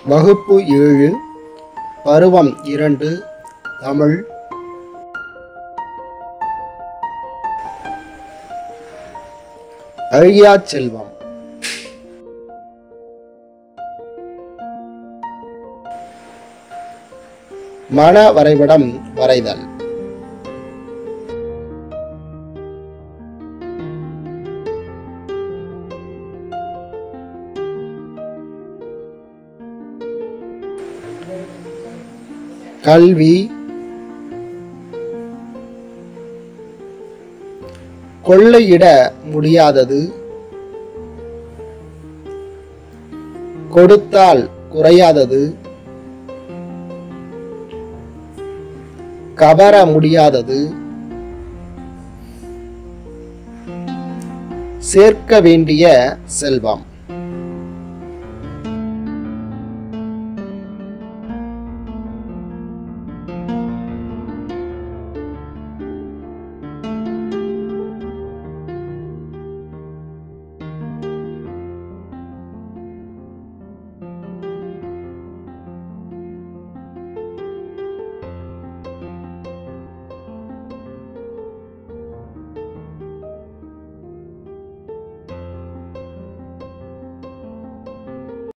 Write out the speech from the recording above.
வகுப்பு ஏழு பருவம் இரண்டு தமிழ் அழியாச் செல்வம் மன வரைபடம் வரைதல் கல்வி கொள்ளையிட முடியாதது கொடுத்தால் குறையாதது கவர முடியாதது சேர்க்க வேண்டிய செல்வம்